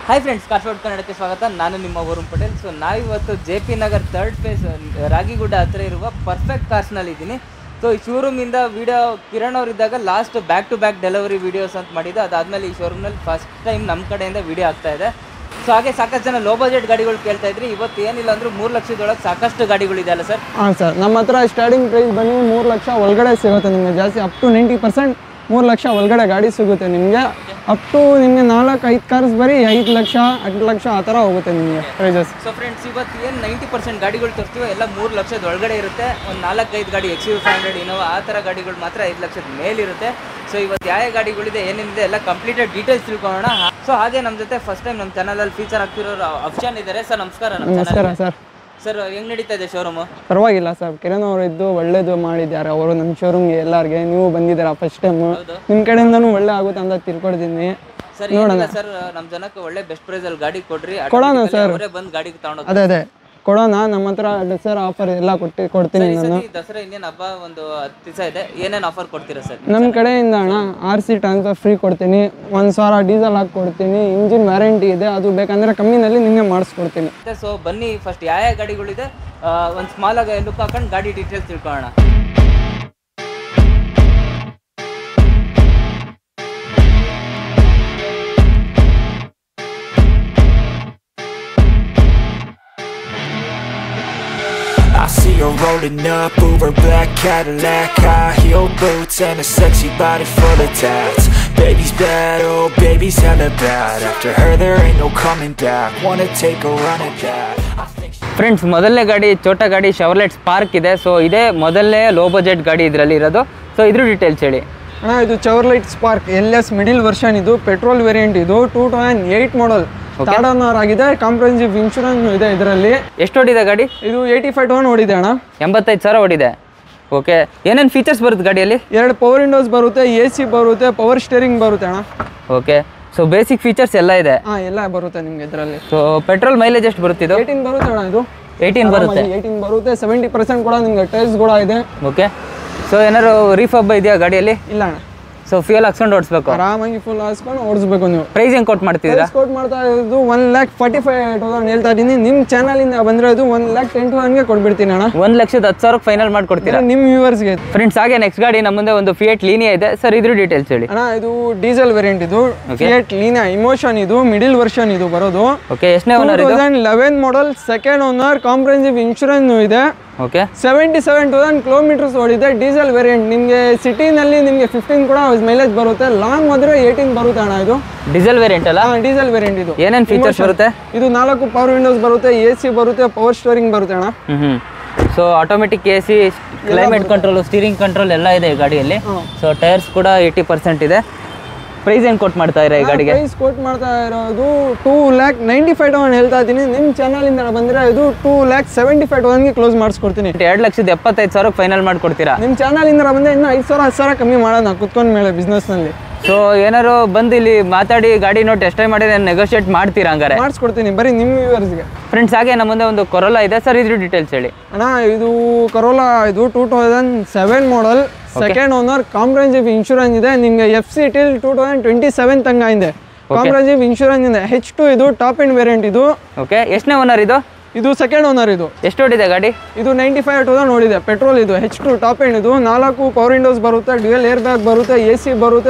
Hi friends ಕಾಸವಾಡ್ ಕನ್ನಡಕ್ಕೆ ಸ್ವಾಗತ ನಾನು ನಿಮ್ಮ ವರುಣ್ ಪಟೇಲ್ ಸೊ ನಾವಿವತ್ತು J P Nagar third phase Ragigudda ಹತ್ರ ಇರುವ ಪರ್ಫೆಕ್ಟ್ ಕಾರ್ಸ್ನಲ್ಲಿ ಇದ್ದೀನಿ ಸೊ ಈ ಶೋರೂಮಿಂದ ವಿಡಿಯೋ ಕಿರಣ್ ಅವರಿದ್ದಾಗ last back to back delivery videos ಅಂತ ಮಾಡಿದ್ದು ಅದಾದಮೇಲೆ ಈ ಶೋರೂಮ್ನಲ್ಲಿ ಫಸ್ಟ್ ಟೈಮ್ ನಮ್ಮ ಕಡೆಯಿಂದ ವಿಡಿಯೋ ಆಗ್ತಾ ಇದೆ ಸೊ ಹಾಗೆ ಸಾಕಷ್ಟು ಜನ ಲೋ ಬಜೆಟ್ ಗಾಡಿಗಳು ಕೇಳ್ತಾ ಇದ್ರಿ ಇವತ್ತು ಏನಿಲ್ಲ ಅಂದ್ರೂ ಮೂರು ಲಕ್ಷದೊಳಗೆ ಸಾಕಷ್ಟು ಗಾಡಿಗಳಿದೆ ಅಲ್ಲ ಸರ್ ಹಾಂ ಸರ್ ನಮ್ಮ ಹತ್ರ ಸ್ಟಾರ್ಟಿಂಗ್ ಪ್ರೈಸ್ ಬಂದು ಮೂರು ಲಕ್ಷ ಒಳಗಡೆ ಸಿಗುತ್ತೆ ನಿಮಗೆ ಜಾಸ್ತಿ ಅಪ್ ಟು ನೈಂಟಿ ಪರ್ಸೆಂಟ್ ಮೂರು ಲಕ್ಷ ಒಳಗಡೆ ಗಾಡಿ ಸಿಗುತ್ತೆ ನಿಮಗೆ ಅಪ್ ಟು ನಿಮಗೆ ನಾಲ್ಕು ಐದು ಕಾರ್ಸ್ ಬರೀ ಐದು ಲಕ್ಷ ಎಂಟು ಲಕ್ಷ ಆ ಥರ ಹೋಗುತ್ತೆ ನಿಮಗೆ ಪ್ರೈಸಸ್ ಸೊ ಫ್ರೆಂಡ್ಸ್ ಇವತ್ತು ಏನು ನೈಂಟಿ ಪರ್ಸೆಂಟ್ ಗಾಡಿಗಳು ತರ್ತೀವೋ ಎಲ್ಲ ಮೂರು ಲಕ್ಷದ ಒಳಗಡೆ ಇರುತ್ತೆ ಒಂದು ನಾಲ್ಕೈದು ಗಾಡಿ X U five hundred Innova ಆ ಥರ ಗಾಡಿಗಳು ಮಾತ್ರ ಐದು ಲಕ್ಷದ ಮೇಲಿರುತ್ತೆ ಸೊ ಇವತ್ತು ಯಾವ ಯಾವ ಗಾಡಿಗಳಿದೆ ಏನೇನಿದೆ ಎಲ್ಲ ಕಂಪ್ಲೀಟೆಡ್ ಡೀಟೇಲ್ಸ್ ತಿಳ್ಕೊಳ್ಳೋಣ ಸೊ ಹಾಗೆ ನಮ್ಮ ಜೊತೆ ಫಸ್ಟ್ ಟೈಮ್ ನಮ್ಮ ಚಾನಲಲ್ಲಿ ಫೀಚರ್ ಆಗ್ತಿರೋರು ಅಫ್ಶಾನ್ ಇದ್ದಾರೆ ಸರ್ ನಮಸ್ಕಾರ ನಮ್ಮ ನಮಸ್ಕಾರ ಚಾನಲ್ ಸರ್ ಸರ್ ಹೆಂಗ್ ನಡೀತಾ ಇದೆ ಶೋರೂಮು ಪರವಾಗಿಲ್ಲ ಸರ್ ಕಿರಣ್ ಅವರು ಇದ್ದು ಒಳ್ಳೇದು ಮಾಡಿದ್ದಾರೆ ಅವರು ನಮ್ಮ ಶೋರೂಮ್ಗೆ ಎಲ್ಲರಿಗೆ ನೀವು ಬಂದಿದ್ದೀರಾ ಫಸ್ಟ್ ಟೈಮು ಹೌದು. ನಿಮ್ಮ ಕಡೆಯಿಂದನೂ ಒಳ್ಳೆ ಆಗುತ್ತೆ ಅಂತ ತಿಳ್ಕೊಳ್ತೀನಿ ಸರ್ ಏನಿಲ್ಲ ಸರ್ ನಮ್ಮ ಜನಕ್ಕೆ ಒಳ್ಳೆ ಬೆಸ್ಟ್ ಪ್ರೈಸಲ್ಲಿ ಗಾಡಿ ಕೊಡ್ರಿ ಕೊಡೋಣ automatically ಅವರೇ ಬಂದು ಗಾಡಿಗೆ ತಗೊಂಡೋಗಿ ಅದೇ ಅದೇ ಕೊಡೋಣ ನಮ್ಮ ಹತ್ರ ದಸರಾ ಆಫರ್ ಎಲ್ಲ ಕೊಟ್ಟು ಕೊಡ್ತೀನಿ ಈ ನಾನು ಸತಿ ದಸರಾ ಇನ್ನೇನು ಹಬ್ಬ ಒಂದು ಹತ್ತು ದಿವಸ ಇದೆ ಏನೇನು ಆಫರ್ ಕೊಡ್ತೀರಾ ಸರ್ ನಮ್ಮ ಕಡೆಯಿಂದ ಅಣ್ಣ ಆರ್ ಸಿ ಟ್ರಾನ್ಸ್ಫರ್ ಫ್ರೀ ಕೊಡ್ತೀನಿ ಒಂದು ಸಾವಿರ ಡೀಸೆಲ್ ಹಾಕಿ ಕೊಡ್ತೀನಿ ಇಂಜಿನ್ ವ್ಯಾರಂಟಿ ಇದೆ ಅದು ಬೇಕಂದರೆ ಕಮ್ಮಿನಲ್ಲಿ ನಿನ್ನೆ ಮಾಡಿಸ್ಕೊಡ್ತೀನಿ ಮತ್ತೆ ಸೊ ಬನ್ನಿ ಫಸ್ಟ್ ಯಾವ ಯಾವ ಗಾಡಿಗಳಿದೆ ಒಂದು ಸ್ಮಾಲ್ ಆಗಿ ಲುಕ್ ಹಾಕೊಂಡು ಗಾಡಿ ಡೀಟೇಲ್ಸ್ ತಿಳ್ಕೊಳ್ಳೋಣ I see her rolling up, Uber black Cadillac High heel boots and a sexy body full of tats Baby's bad, oh baby's hella bad After her there ain't no coming back Wanna take a run at that I think she friends ಮೊದಲನೇ ಗಾಡಿ ಚೋಟ ಗಾಡಿ Chevrolet spark ಇದೆ so ಇದೇ ಮೊದಲನೇ low budget ಗಾಡಿ ಇದರಲ್ಲಿ ಇರೋದು ಸೊ ಇದ್ರ ಡೀಟೇಲ್ಸ್ ಹೇಳಿ ಅಣ್ಣ ಇದು Chevrolet Spark L S middle version ಇದು ಪೆಟ್ರೋಲ್ ವೇರಿಯಂಟ್ ಇದು two thousand eight model third owner ಆಗಿದೆ ಕಾಂಪ್ರಹೆನ್ಸಿವ್ ಇನ್ಶೂರೆನ್ಸ್ ಇದೆ ಇದರಲ್ಲಿ ಎಷ್ಟು ಓಡಿದೆ ಗಾಡಿ ಇದು ಏಯ್ಟಿ ಫೈವ್ ಟೌನ್ ಓಡಿದೆ ಅಣ್ಣ ಎಂಬತ್ತೈದು ಸಾವಿರ ಓಡಿದೆ ಓಕೆ ಏನೇನು ಫೀಚರ್ಸ್ ಬರುತ್ತೆ ಗಾಡಿಯಲ್ಲಿ ಎರಡು ಪವರ್ ವಿಂಡೋಸ್ ಬರುತ್ತೆ ಎ ಸಿ ಬರುತ್ತೆ ಪವರ್ ಸ್ಟೇರಿಂಗ್ ಬರುತ್ತೆ ಅಣ್ಣ ಓಕೆ ಸೊ ಬೇಸಿಕ್ ಫೀಚರ್ಸ್ ಎಲ್ಲ ಇದೆ ಹಾಂ ಎಲ್ಲ ಬರುತ್ತೆ ನಿಮ್ಗೆ ಇದರಲ್ಲಿ ಸೊ ಪೆಟ್ರೋಲ್ ಮೈಲೇಜ್ ಎಷ್ಟು ಬರುತ್ತೆ ಇದು ಏಯ್ಟೀನ್ ಬರುತ್ತೆ ಅಣ್ಣ ಇದು ಏಯ್ಟೀನ್ ಬರುತ್ತೆ ಏಯ್ಟೀನ್ ಬರುತ್ತೆ ಸೆವೆಂಟಿ ಪರ್ಸೆಂಟ್ ಕೂಡ ನಿಮ್ಗೆ ಟೈಲ್ಸ್ ಕೂಡ ಇದೆ ಓಕೆ ಸೊ ಏನಾದ್ರು ರೀಫಬ್ ಇದೆಯಾ ಗಾಡಿಯಲ್ಲಿ ಇಲ್ಲ ಅಣ್ಣ ಸೊ ಫ್ಯೂಲ್ ಹಾಕ್ಸ್ಕೊಂಡು ಓಡಿಸ್ಬೇಕು ಆರಾಮಾಗಿ ಫುಲ್ ಹಾಸ್ಕೊಂಡು ಓಡಿಸ್ಬೇಕು ನೀವು ಪ್ರೈಸ್ ಹೆಂಗೆ ಕೊಟ್ಟು ಮಾಡ್ತಿದ್ದೀರಾ ಸ್ಕೋಟ್ ಮಾಡ್ತಾ ಇರೋದು one lakh forty five thousand ಹೇಳ್ತಾ ಇದ್ದೀನಿ ನಿಮ್ಮ ಚಾನಲಿಂದ ಬಂದರೆ ಅದು ಒನ್ ಲ್ಯಾಕ್ ಟೆನ್ ತೌಸಂಡ್ಗೆ ಕೊಟ್ಬಿಡ್ತೀನಿ ಅಣ್ಣ ಒಂದು ಲಕ್ಷದ ಹತ್ತು ಸಾವಿರಕ್ಕೆ ಫೈನಲ್ ಮಾಡ್ಕೊಡ್ತೀರಾ ನಿಮ್ಮ ವ್ಯೂವರ್ಸ್ಗೆ ಫ್ರೆಂಡ್ಸ್ ಹಾಗೆ ನೆಕ್ಸ್ಟ್ ಗಾಡಿ ನಮ್ಮ ಮುಂದೆ ಒಂದು ಫಿಯೇಟ್ ಲೀನಿಯಾ ಇದೆ ಸರ್ ಇದ್ರ ಡೀಟೇಲ್ಸ್ ಹೇಳಿ ಅಣ್ಣ ಇದು ಡೀಸೆಲ್ ವೇರಿಯಂಟ್ ಇದು ಫಿಯಟ್ ಲೀನಾ ಇಮೋಷನ್ ಇದು ಮಿಡಿಲ್ ವರ್ಷನ್ ಇದು ಬರೋದು ಓಕೆ ಎಷ್ಟನೇ ಟೂ ಓನರ್ ಇದು thousand eleven model second owner comprehensive insurance ಇದೆ okay seventy seven thousand kilometres ಓಡಿದೆ ಡೀಸೆಲ್ ವೇರಿಯಂಟ್ ನಿಮಗೆ ಸಿಟಿನಲ್ಲಿ ನಿಮಗೆ ಫಿಫ್ಟೀನ್ ಕೂಡ ಮೈಲೇಜ್ ಬರುತ್ತೆ ಲಾಂಗ್ ಹೋದ್ರೆ ಏಯ್ಟೀನ್ ಬರುತ್ತೆ ಅಣ್ಣ ಇದು ಡೀಸೆಲ್ ವೇರಿಯಂಟ್ ಅಲ್ಲ ಡೀಸೆಲ್ ವೇರಿಯಂಟ್ ಇದು ಏನೇನು ಫೀಚರ್ಸ್ ಬರುತ್ತೆ ಇದು ನಾಲ್ಕು ಪವರ್ ವಿಂಡೋಸ್ ಬರುತ್ತೆ ಎ ಸಿ ಬರುತ್ತೆ ಪವರ್ ಸ್ಟೋರಿಂಗ್ ಬರುತ್ತೆ ಅಣ್ಣ ಹ್ಞೂ ಹ್ಞೂ so automatic A C climate control steering control ಎಲ್ಲ ಇದೆ ಈ ಗಾಡಿಯಲ್ಲಿ ಸೊ ಟೈರ್ಸ್ ಕೂಡ ಏಯ್ಟಿ ಪರ್ಸೆಂಟ್ ಇದೆ ಪ್ರೈಸ್ ಏನು ಕೊಟ್ಟು ಮಾಡ್ತಾ ಇರಾ ಈ ಗಾಡಿಗೆ ಪ್ರೈಸ್ ಕೋಟ್ ಮಾಡ್ತಾ ಇರೋದು two lakh ninety five thousand ಹೇಳ್ತಾ ಇದ್ದೀನಿ ನಿಮ್ಮ ಚಾನಲಿಂದ ಬಂದರೆ ಇದು ಟೂ ಲ್ಯಾಕ್ ಸೆವೆಂಟಿ ಫೈವ್ ತೌಸಂಡ್ಗೆ ಕ್ಲೋಸ್ ಮಾಡಿಸ್ಕೊಡ್ತೀನಿ ಎರಡು ಲಕ್ಷದ ಎಪ್ಪತ್ತೈದು ಸಾವಿರಕ್ಕೆ ಫೈನಲ್ ಮಾಡಿಕೊಡ್ತೀರಾ ನಿಮ್ಮ ಚಾನಲಿಂದ ಬಂದರೆ ಇನ್ನೂ ಐದು ಸಾವಿರ ಹತ್ತು ಸಾವಿರ ಕಮ್ಮಿ ಮಾಡೋಣ ಕುತ್ಕೊಂಡ ಮೇಲೆ ಬಿಸ್ನೆಸ್ನಲ್ಲಿ ಸೊ ಏನಾರು ಬಂದು ಇಲ್ಲಿ ಮಾತಾಡಿ ಗಾಡಿ ನೋಡಿ ಟೆಸ್ಟ್ ಡ್ರೈವ್ ಮಾಡಿ ನೆಗೋಷಿಯೇಟ್ ಮಾಡ್ತೀರಾ ಹಂಗಾರೆ ಮಾಡಿಸ್ಕೊಡ್ತೀನಿ ಬರೀ ನಿಮ್ಮ ವ್ಯೂವರ್ಸ್ಗೆ ಫ್ರೆಂಡ್ಸ್ ಹಾಗೆ ನಮ್ಮ ಮುಂದೆ ಒಂದು ಕೊರೋಲಾ ಇದೆ ಸರ್ ಇದ್ರ ಡೀಟೇಲ್ಸ್ ಹೇಳಿ ಅಣ್ಣ ಇದು ಕರೋಲಾ ಇದು two thousand seven model second owner comprehensive insurance ಇದೆ ನಿಮಗೆ F C till two thousand twenty seven ತನಕ ಇದೆ ಕಾಂಪ್ರಹೆನ್ಸಿವ್ ಇನ್ಶೂರೆನ್ಸ್ ಇದೆ ಹೆಚ್ ಟು ಇದು ಟಾಪ್ ಎಂಡ್ ವೇರಿಯಂಟ್ ಇದು ಓಕೆ ಎಷ್ಟನೇ ಓನರ್ ಇದು ಇದು ಸೆಕೆಂಡ್ ಓನರ್ ಇದು ಎಷ್ಟು ಓಡಿದೆ ಗಾಡಿ ಇದು ನೈಂಟಿ ಫೈವ್ ತೌಸಂಡ್ ನೋಡಿದೆ ಪೆಟ್ರೋಲ್ ಇದು ಹೆಚ್ ಟು ಟಾಪ್ ಎಂಡ್ ಇದು ನಾಲ್ಕು ಪವರ್ ವಿಂಡೋಸ್ ಬರುತ್ತೆ ಡ್ಯೂಯಲ್ ಏರ್ ಬ್ಯಾಗ್ ಬರುತ್ತೆ ಎ ಸಿ ಬರುತ್ತೆ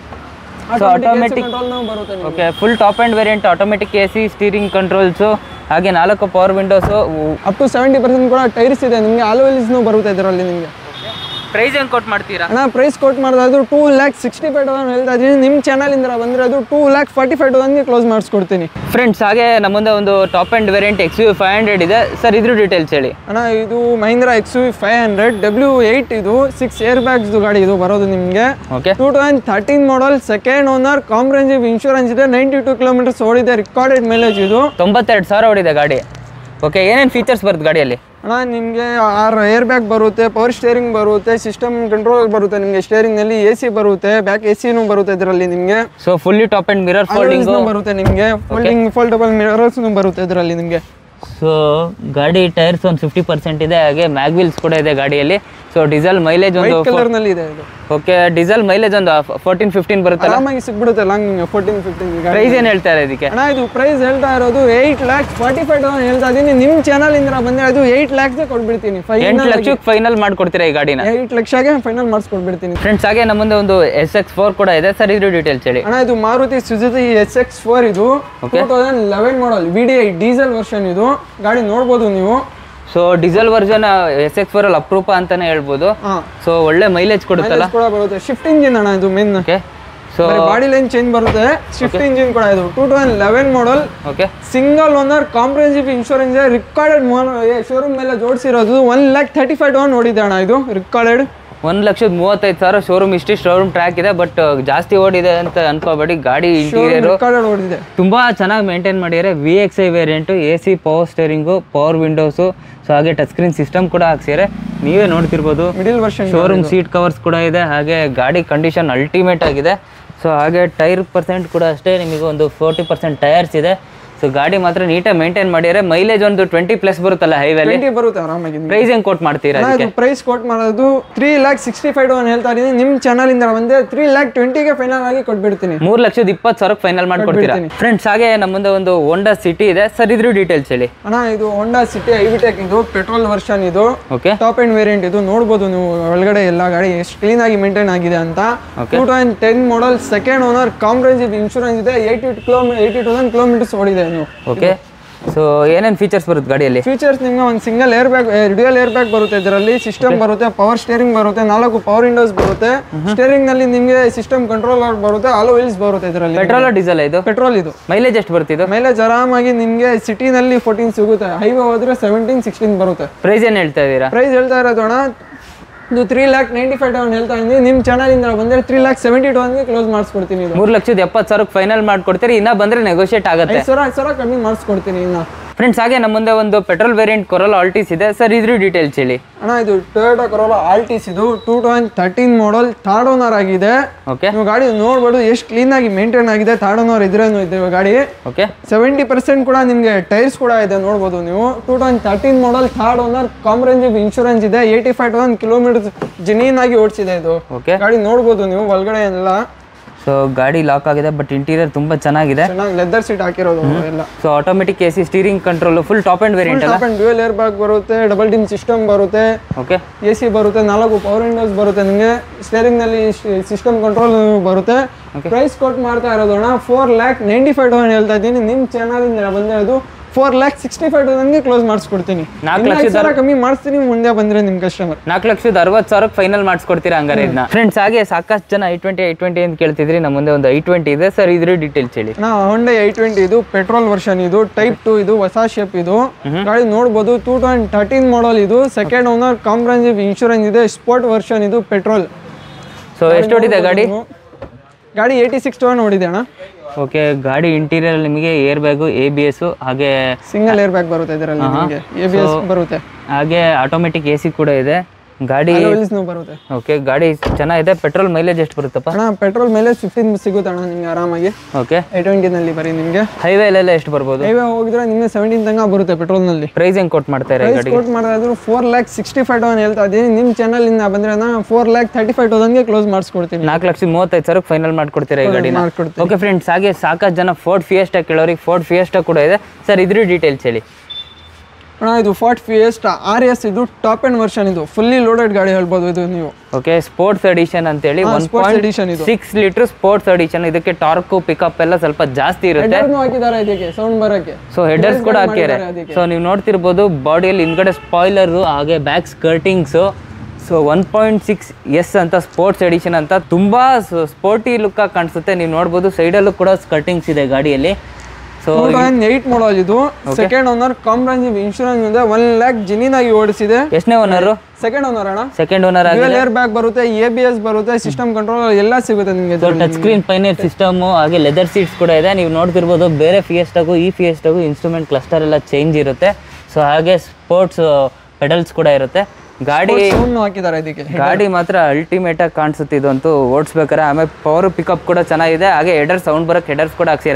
automatic- ಕಂಟ್ರೋಲ್ ಬರುತ್ತೆ ನಿಮ್ಗೆ. Okay full top and variant automatic A C steering controls ಹಾಗೆ ನಾಲ್ಕು power windows up to seventy percent ಕೂಡ ಟೈರ್ಸ್ ಇದೆ ನಿಮಗೆ ಆಲ್ವೆಲ್ಸ್ನು ಬರುತ್ತೆ ಇದರಲ್ಲಿ ನಿಮಗೆ ಪ್ರೈಸ್ ಹೆಂಗೆ ಕೊಟ್ಟು ಮಾಡ್ತೀರಾ ಅಣ್ಣ ಪ್ರೈಸ್ ಕೊಟ್ಟು ಮಾಡಿದ್ರೆ two lakh sixty five thousand ಹೇಳ್ತಾ ಇದ್ದೀನಿ ನಿಮ್ಮ ಚಾನಲಿಂದ ಬಂದರೆ ಅದು ಟೂ ಲ್ಯಾಕ್ ಫಾರ್ಟಿ ಫೈವ್ ತೌಸಂಡ್ಗೆ ಕ್ಲೋಸ್ ಮಾಡಿಸ್ಕೊಡ್ತೀನಿ ಫ್ರೆಂಡ್ಸ್ ಹಾಗೆ ನಮ್ಮ ಮುಂದೆ ಒಂದು top and variant X U five hundred ಇದೆ ಸರ್ ಇದ್ರ ಡೀಟೇಲ್ಸ್ ಹೇಳಿ ಅಣ್ಣ ಇದು Mahindra X U five hundred W eight ಇದು ಸಿಕ್ಸ್ ಏರ್ ಬ್ಯಾಗ್ಸ್ದು ಗಾಡಿ ಇದು ಬರೋದು ನಿಮಗೆ okay two thousand thirteen model second owner comprehensive insurance ಇದೆ ನೈಂಟಿ ಟೂ ಕಿಲೋಮೀಟರ್ಸ್ ಓಡಿದೆ ರಿಕಾರ್ಡೆಡ್ ಮೈಲೇಜ್ ಇದು ತೊಂಬತ್ತೆರಡು ಸಾವಿರ ಓಡಿದೆ ಗಾಡಿ ಓಕೆ ಏನೇನು ಫೀಚರ್ಸ್ ಬರುತ್ತೆ ಗಾಡಿಯಲ್ಲಿ ಅಣ್ಣ ನಿಮಗೆ ಆರು ಏರ್ ಬ್ಯಾಗ್ ಬರುತ್ತೆ ಪವರ್ ಸ್ಟೇರಿಂಗ್ ಬರುತ್ತೆ ಸಿಸ್ಟಮ್ ಕಂಟ್ರೋಲ್ ಬರುತ್ತೆ ನಿಮಗೆ ಸ್ಟೇರಿಂಗ್ನಲ್ಲಿ ಎ ಸಿ ಬರುತ್ತೆ ಬ್ಯಾಕ್ ಎ ಸಿನೂ ಬರುತ್ತೆ ಇದರಲ್ಲಿ ನಿಮಗೆ so fully top end mirror folding ಬರುತ್ತೆ ನಿಮಗೆ ಫೋಲ್ಡಿಂಗ್ ಫೋಲ್ಡಬಲ್ ಮಿರರ್ಸ್ನು ಬರುತ್ತೆ ಇದರಲ್ಲಿ ನಿಮಗೆ ಸೊ ಗಾಡಿ ಟೈರ್ಸ್ ಒಂದು ಫಿಫ್ಟಿ ಪರ್ಸೆಂಟ್ ಇದೆ ಹಾಗೆ ಮ್ಯಾಗ್ವಿಲ್ಸ್ ಕೂಡ ಇದೆ ಗಾಡಿಯಲ್ಲಿ ಸೊ ಡೀಸೆಲ್ ಮೈಲೇಜ್ ಒಂದು ವೈಟ್ ಕಲರ್ ನಲ್ಲಿ ಇದೆ ಇದು ಓಕೆ ಡೀಸೆಲ್ ಮೈಲೇಜ್ ಒಂದು ಫೋರ್ಟೀನ್ ಫಿಫ್ಟೀನ್ ಬರುತ್ತಲ್ಲ ಆರಾಮಾಗಿ ಸಿಕ್ಬಿಡುತ್ತೆ ಲಾಂಗ್ ನಿಮಗೆ ಫೋರ್ಟೀನ್ ಫಿಫ್ಟೀನ್ ಪ್ರೈಸ್ ಏನು ಹೇಳ್ತಾರೆ ಇದಕ್ಕೆ ಅಣ್ಣ ಇದು ಪ್ರೈಸ್ ಹೇಳ್ತಾ ಇರೋದು eight lakhs forty five thousand ಹೇಳ್ತಾ ಇದ್ದೀನಿ ನಿಮ್ಮ ಚಾನಲ್ ಇಂದ ಬಂದ್ರೆ ಅದು ಏಯ್ಟ್ ಲ್ಯಾಕ್ಸ್ ಕೊಟ್ಬಿಡ್ತೀನಿ ಎಂಟು ಫೈನಲ್ ಲಕ್ಷಕ್ಕೆ ಫೈನಲ್ ಮಾಡ್ಕೊಡ್ತೀರಾ ಈ ಗಾಡಿನ ಏಯ್ಟ್ ಲಕ್ಷಗೆ ಫೈನಲ್ ಮಾಡಿಸ್ಕೊಟ್ಬಿಡ್ತೀನಿ ಫ್ರೆಂಡ್ಸ್ ಹಾಗೆ ನಮ್ಮ ಮುಂದೆ ಒಂದು ಎಸ್ ಎಕ್ಸ್ ಫೋರ್ ಕೂಡ ಇದೆ ಸರ್ ಇದ್ರ ಡೀಟೇಲ್ಸ್ ಹೇಳಿ ಅಣ್ಣ ಇದು Maruti Suzuki S X four ಇದು two thousand eleven model V D I diesel version ಇದು ಗಾಡಿ ನೋಡ್ಬೋದು ನೀವು so diesel version S X four ಅಲ್ಲಿ ಅಪ್ರೂಪ ಅಂತಾನೆ ಹೇಳ್ಬೋದು ಹಾಂ ಸೊ ಒಳ್ಳೆ ಮೈಲೇಜ್ ಕೊಡುತ್ತಲ್ಲ ಕೂಡ ಬರುತ್ತೆ ಶಿಫ್ಟ್ ಇಂಜಿನ್ ಅಣ್ಣ ಇದು main okay so body line change ಬರುತ್ತೆ ಶಿಫ್ಟ್ ಇಂಜಿನ್ ಕೂಡ ಇದು two thousand eleven model okay single owner comprehensive insurance recorded showroom ಮೇಲೆ ಜೋಡಿಸಿರೋದು one lakh thirty five thousand ನೋಡಿದೆ ಅಣ್ಣ ಇದು ರಿಕಾರ್ಡೆಡ್ ಒಂದ್ ಲಕ್ಷದ ಮೂವತ್ತೈದು ಸಾವಿರ ಶೋರೂಮ್ ಇಷ್ಟಿ ಶೋರೂಮ್ ಟ್ರ್ಯಾಕ್ ಇದೆ ಬಟ್ ಜಾಸ್ತಿ ಓಡಿದೆ ಅಂತ ಅನ್ಕೋಬೇಡಿ ಗಾಡಿ ಇಂಟೀರಿಯರ್ ರಿಕಾರ್ಡೆಡ್ ಓಡಿದೆ ತುಂಬಾ ಚೆನ್ನಾಗಿ ಮೇಂಟೈನ್ ಮಾಡಿದ್ದಾರೆ V X I variant A C power steering power windows so ಹಾಗೆ ಟಚ್ ಸ್ಕ್ರೀನ್ ಸಿಸ್ಟಮ್ ಕೂಡ ಹಾಕ್ಸಿದ್ದಾರೆ ನೀವೇ ನೋಡ್ತಿರ್ಬೋದು middle version showroom seat covers ಕೂಡ ಇದೆ ಹಾಗೆ ಗಾಡಿ ಕಂಡೀಷನ್ ಅಲ್ಟಿಮೇಟ್ ಆಗಿದೆ ಸೊ ಹಾಗೆ ಟೈರ್ ಪರ್ಸೆಂಟ್ ಕೂಡ ಅಷ್ಟೇ ನಿಮಗೆ ಒಂದು ಫೋರ್ಟಿ ಪರ್ಸೆಂಟ್ ಟೈರ್ಸ್ ಇದೆ ಸೊ ಗಾಡಿ ಮಾತ್ರ ನೀಟಾಗಿ ಮೇಂಟೈನ್ ಮಾಡಿದ್ದಾರೆ ಮೈಲೇಜ್ ಒಂದು ಟ್ವೆಂಟಿ ಪ್ಲಸ್ ಬರುತ್ತಲ್ಲ ಹೈವೇಲಿ ಟ್ವೆಂಟಿ ಬರುತ್ತೆ ಆರಾಮಾಗಿ ನಿಮ್ಗೆ. ಪ್ರೈಸ್ ಹೆಂಗ್ ಕೋಟ್ ಮಾಡ್ತೀರಾ ಅಣ್ಣ, ಅದಕ್ಕೆ ಇದು ಪ್ರೈಸ್ ಕೋಟ್ ಮಾಡೋದು ತ್ರೀ ಲ್ಯಾಕ್ ಸಿಕ್ಸ್ಟಿ ಫೈವ್ ಅಂತ ಹೇಳ್ತಾ ಇದ್ದೀನಿ ನಿಮ್ಮ ಚಾನಲ್ ಇಂದ ಬಂದೆ ತ್ರೀ ಲ್ಯಾಕ್ ಟ್ವೆಂಟಿಗೆ ಫೈನಲ್ ಆಗಿ ಕೊಟ್ಬಿಡ್ತೀನಿ ಮೂರ್ ಲಕ್ಷದ ಇಪ್ಪತ್ತು ಸಾವಿರಕ್ಕೆ ಫೈನಲ್ ಮಾಡ್ಕೊಡ್ತೀರಾ ಫ್ರೆಂಡ್ಸ್ ಹಾಗೆ ನಮ್ಮ ಮುಂದೆ ಒಂದು ಹೋಂಡಾ ಸಿಟಿ ಇದೆ ಸರ್ ಇದ್ರ ಡೀಟೇಲ್ಸ್ ಹೇಳಿ ಅಣ್ಣ ಇದು ಹೋಂಡಾ ಸಿಟಿ ಐವಿಟೆಕ್ ಇದು ಪೆಟ್ರೋಲ್ ವರ್ಷನ್ ಇದು ಓಕೆ ಟಾಪ್ ಅಂಡ್ ವೇರಿಯಂಟ್ ಇದು ನೋಡ್ಬೋದು ನೀವು ಒಳಗಡೆ ಎಲ್ಲ ಗಾಡಿ ಎಷ್ಟು ಕ್ಲೀನ್ ಆಗಿ ಮೇಂಟೈನ್ ಆಗಿದೆ ಅಂತ two thousand ten model second owner comprehensive insurance ಇದೆ ಏಯ್ಟಿ ಕಿಲೋಮೀ ಏಯ್ಟಿ ತೌಸಂಡ್ ಕಿಲೋಮೀಟರ್ಸ್ ಓಡಿದೆ ನೀವು ಓಕೆ ಸೊ ಏನೇನು ಫೀಚರ್ಸ್ ಬರುತ್ತೆ ಗಾಡಿಯಲ್ಲಿ ಫೀಚರ್ಸ್ ನಿಮ್ಗೆ ಒಂದು single air bag dual air bag ಬರುತ್ತೆ ಇದರಲ್ಲಿ ಸಿಸ್ಟಮ್ ಬರುತ್ತೆ ಪವರ್ ಸ್ಟೇರಿಂಗ್ ಬರುತ್ತೆ ನಾಲ್ಕು ಪವರ್ ವಿಂಡೋಸ್ ಬರುತ್ತೆ ಸ್ಟೇರಿಂಗ್ ನಲ್ಲಿ ನಿಮಗೆ ಸಿಸ್ಟಮ್ ಕಂಟ್ರೋಲರ್ ಬರುತ್ತೆ ಆಲೋ ವೀಲ್ಸ್ ಬರುತ್ತೆ ಇದರಲ್ಲಿ ಪೆಟ್ರೋಲ್ ಡೀಸೆಲ್ ಇದು ಪೆಟ್ರೋಲ್ ಇದು ಮೈಲೇಜ್ ಎಷ್ಟು ಬರ್ತಿದ್ದು ಮೈಲೇಜ್ ಆರಾಮಾಗಿ ನಿಮಗೆ ಸಿಟಿನಲ್ಲಿ ಫೋರ್ಟೀನ್ ಸಿಗುತ್ತೆ ಹೈವೇ ಹೋದ್ರೆ ಸೆವೆಂಟೀನ್ ಸಿಕ್ಸ್ಟೀನ್ ಬರುತ್ತೆ ಪ್ರೈಸ್ ಏನು ಹೇಳ್ತಾ ಇದ್ದೀರಾ ಪ್ರೈಸ್ ಹೇಳ್ತಾ ಇರೋದು ಅಣ್ಣ ಇದು three lakh ninety five thousand ಹೇಳ್ತಾ ಇದ್ದೀನಿ ನಿಮ್ಮ ಚಾನಲಿಂದ ಬಂದರೆ ತ್ರೀ ಲ್ಯಾಕ್ ಸೆವೆಂಟಿ ಟೌಸಂಡ್ಗೆ ಕ್ಲೋಸ್ ಮಾಡಿಸ್ಕೊಡ್ತೀನಿ ಇದು ಮೂರು ಲಕ್ಷದ ಎಪ್ಪತ್ತು ಸಾವಿರಕ್ಕೆ ಫೈನಲ್ ಮಾಡ್ಕೊಡ್ತೀರಿ ಇನ್ನ ಬಂದ್ರೆ ನೆಗೋಷಿಯೇಟ್ ಆಗುತ್ತೆ ಐದು ಸಾವಿರ ಐದು ಸಾವಿರ ಕಮ್ಮಿ ಮಾಡಿಸ್ಕೊಡ್ತೀನಿ ಇನ್ನು ಫ್ರೆಂಡ್ಸ್ ಹಾಗೆ ನಮ್ಮ ಮುಂದೆ ಒಂದು ಪೆಟ್ರೋಲ್ ವೇರಿಯಂಟ್ ಕೊರಲ್ ಆಲ್ಟಿಸ್ ಇದೆ ಸರ್ ಇದ್ರ ಡೀಟೇಲ್ಸ್ ಹೇಳಿ ಅಣ್ಣ ಇದು ಟೊಯೋಟಾ ಕರೋಲಾ ಆಲ್ಟಿಸ್ ಇದು two thousand thirteen model third owner ಆಗಿದೆ ಓಕೆ ನೀವು ಗಾಡಿ ನೋಡ್ಬೋದು ಎಷ್ಟು ಕ್ಲೀನ್ ಆಗಿ ಮೇಂಟೈನ್ ಆಗಿದೆ ಥರ್ಡ್ ಓನರ್ ಇದ್ರೇನು ಇದೆ ಗಾಡಿ ಓಕೆ ಸೆವೆಂಟಿ ಪರ್ಸೆಂಟ್ ಕೂಡ ನಿಮಗೆ ಟೈರ್ಸ್ ಕೂಡ ಇದೆ ನೋಡ್ಬೋದು ನೀವು two thousand thirteen model third owner comprehensive insurance ಇದೆ eighty five thousand kilometres genuine ಆಗಿ ಓಡಿಸಿದೆ ಇದು ಓಕೆ ಗಾಡಿ ನೋಡ್ಬೋದು ನೀವು ಒಳಗಡೆ ಎಲ್ಲ ಸೊ ಗಾಡಿ ಲಾಕ್ ಆಗಿದೆ ಬಟ್ ಇಂಟೀರಿಯರ್ ತುಂಬಾ ಚೆನ್ನಾಗಿದೆ ಚೆನ್ನಾಗಿ ಲೆದರ್ ಸೀಟ್ ಹಾಕಿರೋದು ಎಲ್ಲ so automatic A C steering control full top end variant ಅಲ್ಲ top end dual air bag ಬರುತ್ತೆ ಡಬಲ್ ಡಿಮ್ ಸಿಸ್ಟಮ್ ಬರುತ್ತೆ ಓಕೆ ಎ ಸಿ ಬರುತ್ತೆ ನಾಲ್ಕು ಪವರ್ ವಿಂಡೋಸ್ ಬರುತ್ತೆ ನಿಮಗೆ ಸ್ಟೇರಿಂಗ್ ನಲ್ಲಿ ಸಿಸ್ಟಮ್ ಕಂಟ್ರೋಲ್ ಬರುತ್ತೆ ಪ್ರೈಸ್ ಕೊಟ್ಟು ಮಾಡ್ತಾ ಇರೋದು ಅಣ್ಣ four lakh ninety five thousand ಹೇಳ್ತಾ ಇದ್ದೀನಿ ನಿಮ್ಮ ಚಾನಲ್ ಇಂದ ಬಂದಿರೋದು ಫೋರ್ ಲ್ಯಾಕ್ ಸಿಕ್ಸ್ಟಿ ಫೈವ್ ತೌಸಂಡ್ಗೆ ಕ್ಲೋಸ್ ಮಾಡಿಸ್ಕೊಡ್ತೀನಿ ನಾಲ್ಕು ಇನ್ನು ಐದು ಸಾವಿರ ಕಮ್ಮಿ ಮಾಡಿಸ್ತೀನಿ ಮುಂದೆ ಬಂದ್ರೆ ನಿಮ್ಮ ಕಸ್ಟಮರ್ ನಾಲ್ಕು ಲಕ್ಷದ ಅರವತ್ತು ಸಾವಿರಕ್ಕೆ ಫೈನಲ್ ಮಾಡಿಸ್ಕೊಡ್ತೀರಾ ಹಂಗಾರೆ ಇದನ್ನ ಫ್ರೆಂಡ್ಸ್ ಹಾಗೆ ಸಾಕಷ್ಟು ಜನ ಐ ಟ್ವೆಂಟಿ ಐ ಟ್ವೆಂಟಿ ಅಂತ ಕೇಳ್ತಿದ್ರಿ ನಮ್ಮ ಮುಂದೆ ಒಂದು ಐ ಟ್ವೆಂಟಿ ಇದೆ ಸರ್ ಇದ್ರ ಡೀಟೇಲ್ಸ್ ಹೇಳಿ ನಾ ಹೊಂಡೆ ಐ ಟ್ವೆಂಟಿ ಇದು ಪೆಟ್ರೋಲ್ ವರ್ಷನ್ ಇದು ಟೈಪ್ ಟು ಇದು ಹೊಸ ಶೇಪ್ ಇದು ಗಾಡಿ ನೋಡ್ಬೋದು ಟೂ ತೌಸಂಡ್ ತರ್ಟೀನ್ ಮಾಡಲ್ ಇದು ಸೆಕೆಂಡ್ ಓನರ್ ಕಾಂಪ್ರೆನ್ಸಿವ್ ಇನ್ಶೂರೆನ್ಸ್ ಇದೆ ಸ್ಪೋರ್ಟ್ ವರ್ಷನ್ ಇದು ಪೆಟ್ರೋಲ್ ಸೊ ಎಷ್ಟು ಹೊಡಿದೆ ಗಾಡಿ ಗಾಡಿ ಏಯ್ಟಿ ಸಿಕ್ಸ್ ತೌಸಂಡ್ ನೋಡಿದೆ ಅಣ್ಣ ಓಕೆ ಗಾಡಿ ಇಂಟೀರಿಯರ್ ನಿಮಗೆ air bag A B S ಹಾಗೆ ಸಿಂಗಲ್ ಏರ್ ಬ್ಯಾಗ್ ಬರುತ್ತೆ ಇದರಲ್ಲಿ ನಿಮಗೆ ಎ ಬಿ ಎಸ್ ಬರುತ್ತೆ ಹಾಗೆ ಆಟೋಮೆಟಿಕ್ ಎ ಸಿ ಕೂಡ ಇದೆ ಗಾಡಿ ವೀಲ್ಸ್ನು ಬರುತ್ತೆ ಓಕೆ ಗಾಡಿ ಚೆನ್ನಾಗಿದೆ ಪೆಟ್ರೋಲ್ ಮೈಲೇಜ್ ಎಷ್ಟು ಬರುತ್ತಪ್ಪ ಅಣ್ಣ ಪೆಟ್ರೋಲ್ ಮೇಲೆ ಫಿಫ್ಟೀನ್ ಸಿಗುತ್ತೆ ಅಣ್ಣ ನಿಮಗೆ ಆರಾಮಾಗಿ ಓಕೆ ಐ ಟ್ವೆಂಟಿನಲ್ಲಿ ಬರೀ ನಿಮಗೆ ಹೈವೇಲೆಲ್ಲ ಎಷ್ಟು ಬರ್ಬೋದು ಹೈವೇ ಹೋಗಿದ್ರೆ ನಿಮಗೆ ಸೆವೆಂಟೀನ್ ತನಕ ಬರುತ್ತೆ ಪೆಟ್ರೋಲ್ನಲ್ಲಿ ಪ್ರೈಸ್ ಹೆಂಗ್ ಕೊಟ್ಟು ಮಾಡ್ತಾರೆ ಪ್ರೈಸ್ ಕೋಟ್ ಮಾಡಿದ್ರು four lakh sixty five thousand ಹೇಳ್ತಾ ಇದ್ದೀನಿ ನಿಮ್ಮ ಚಾನಲಿಂದ ಬಂದರೆ ನಾನು ಫೋರ್ ಲ್ಯಾಕ್ ತರ್ಟಿ ಫೈವ್ ತೌಸಂಡ್ಗೆ ಕ್ಲೋಸ್ ಮಾಡಿಸ್ಕೊಡ್ತೀನಿ ನಾಲ್ಕು ಲಕ್ಷದ ಮೂವತ್ತೈದು ಸಾವಿರಕ್ಕೆ ಫೈನಲ್ ಮಾಡ್ಕೊಡ್ತೀರಾ ಈ ಗಾಡಿನ ಮಾಡ್ಕೊಡ್ತೀನಿ ಓಕೆ ಫ್ರೆಂಡ್ಸ್ ಹಾಗೆ ಸಾಕಷ್ಟು ಜನ ಫೋರ್ಡ್ ಫಿಯೆಸ್ಟಾ ಕೇಳೋರಿಗೆ ಫೋರ್ಡ್ ಫಿಯೆಸ್ಟಾ ಕೂಡ ಇದೆ ಸರ್ ಇದ್ರ ಡೀಟೇಲ್ಸ್ ಹೇಳಿ ಅಣ್ಣ ಇದು ಫಾರ್ಟ್ ಫಿಯೆಸ್ಟ್ ಆರ್ ಎಸ್ ಇದು ಟಾಪ್ ಅಂಡ್ ವರ್ಷನ್ ಇದು ಫುಲ್ಲಿ ಲೋಡೆಡ್ ಗಾಡಿ ಹೇಳ್ಬೋದು ಇದು ನೀವು ಓಕೆ ಸ್ಪೋರ್ಟ್ಸ್ ಎಡಿಷನ್ ಅಂತೇಳಿ ಒನ್ ಸ್ಪೋರ್ಟ್ಸ್ ಪಾಯಿಂಟ್ ಎಡಿಷನ್ ಇದು ಸಿಕ್ಸ್ ಲೀಟರ್ ಸ್ಪೋರ್ಟ್ಸ್ ಎಡಿಷನ್ ಇದಕ್ಕೆ ಟಾರ್ಕು ಪಿಕಪ್ ಎಲ್ಲ ಸ್ವಲ್ಪ ಜಾಸ್ತಿ ಇರುತ್ತೆ ಹೆಡರ್ನು ಹಾಕಿದ್ದಾರೆ ಇದಕ್ಕೆ ಸೌಂಡ್ ಬರೋಕ್ಕೆ ಸೊ ಹೆಡರ್ಸ್ ಕೂಡ ಹಾಕ್ಯಾರೆ ಅದಕ್ಕೆ. ಸೊ ನೀವು ನೋಡ್ತಿರ್ಬೋದು ಬಾಡಿಯಲ್ಲಿ ಹಿಂದ್ಗಡೆ ಸ್ಪಾಯ್ಲರು ಹಾಗೆ back skirtings so one point six S ಅಂತ ಸ್ಪೋರ್ಟ್ಸ್ ಎಡಿಷನ್ ಅಂತ ತುಂಬ ಸ್ಪೋರ್ಟಿ ಲುಕ್ ಆಗಿ ಕಾಣಿಸುತ್ತೆ ನೀವು ನೋಡ್ಬೋದು ಸೈಡಲ್ಲೂ ಕೂಡ ಸ್ಕರ್ಟಿಂಗ್ಸ್ ಇದೆ ಗಾಡಿಯಲ್ಲಿ so two thousand eight model ಇದು ಸೆಕೆಂಡ್ ಓನರ್ ಕಾಂಪ್ರೆನ್ಸಿವ್ ಇನ್ಶೂರೆನ್ಸ್ ಇದೆ ಒನ್ ಲ್ಯಾಕ್ ಜಿನಿನ್ ಆಗಿ ಓಡಿಸಿದೆ ಎಷ್ಟನೇ ಓನರು ಸೆಕೆಂಡ್ ಓನರ್ ಅಣ್ಣ ಸೆಕೆಂಡ್ ಓನರ್ ಆಗಿ ಡ್ಯೂಯಲ್ ಏರ್ ಬ್ಯಾಗ್ ಬರುತ್ತೆ ಎ ಬಿ ಎಸ್ ಬರುತ್ತೆ ಸಿಸ್ಟಮ್ ಕಂಟ್ರೋಲ್ ಎಲ್ಲ ಸಿಗುತ್ತೆ ನಿಮಗೆ so touch screen Pioneer system ಹಾಗೆ ಲೆದರ್ ಸೀಟ್ಸ್ ಕೂಡ ಇದೆ ನೀವು ನೋಡ್ತಿರ್ಬೋದು ಬೇರೆ ಫಿಯೆಸ್ಟಾಗೂ ಈ ಫಿಯೆಸ್ಟಾಗೂ ಇನ್ಸ್ಟ್ರೂಮೆಂಟ್ ಕ್ಲಸ್ಟರ್ ಎಲ್ಲ ಚೇಂಜ್ ಇರುತ್ತೆ ಸೊ ಹಾಗೆ ಸ್ಪೋರ್ಟ್ಸ್ ಪೆಡಲ್ಸ್ ಕೂಡ ಇರುತ್ತೆ ಗಾಡಿ ಸೌಂಡ್ ಹಾಕಿದ್ದಾರೆ ಇದಕ್ಕೆ ಗಾಡಿ ಮಾತ್ರ ಅಲ್ಟಿಮೇಟ್ ಆಗಿ ಕಾಣಿಸುತ್ತೆ ಇದಂತೂ ಓಡಿಸ್ಬೇಕಾರೆ ಆಮೇಲೆ ಪವರ್ ಪಿಕಪ್ ಕೂಡ ಚೆನ್ನಾಗಿದೆ ಹಾಗೆ ಹೆಡರ್ ಸೌಂಡ್ ಬರೋಕ್ಕೆ ಹೆಡರ್ಸ್ ಕೂಡ ಹಾಕ್ಸಿರಂತೆ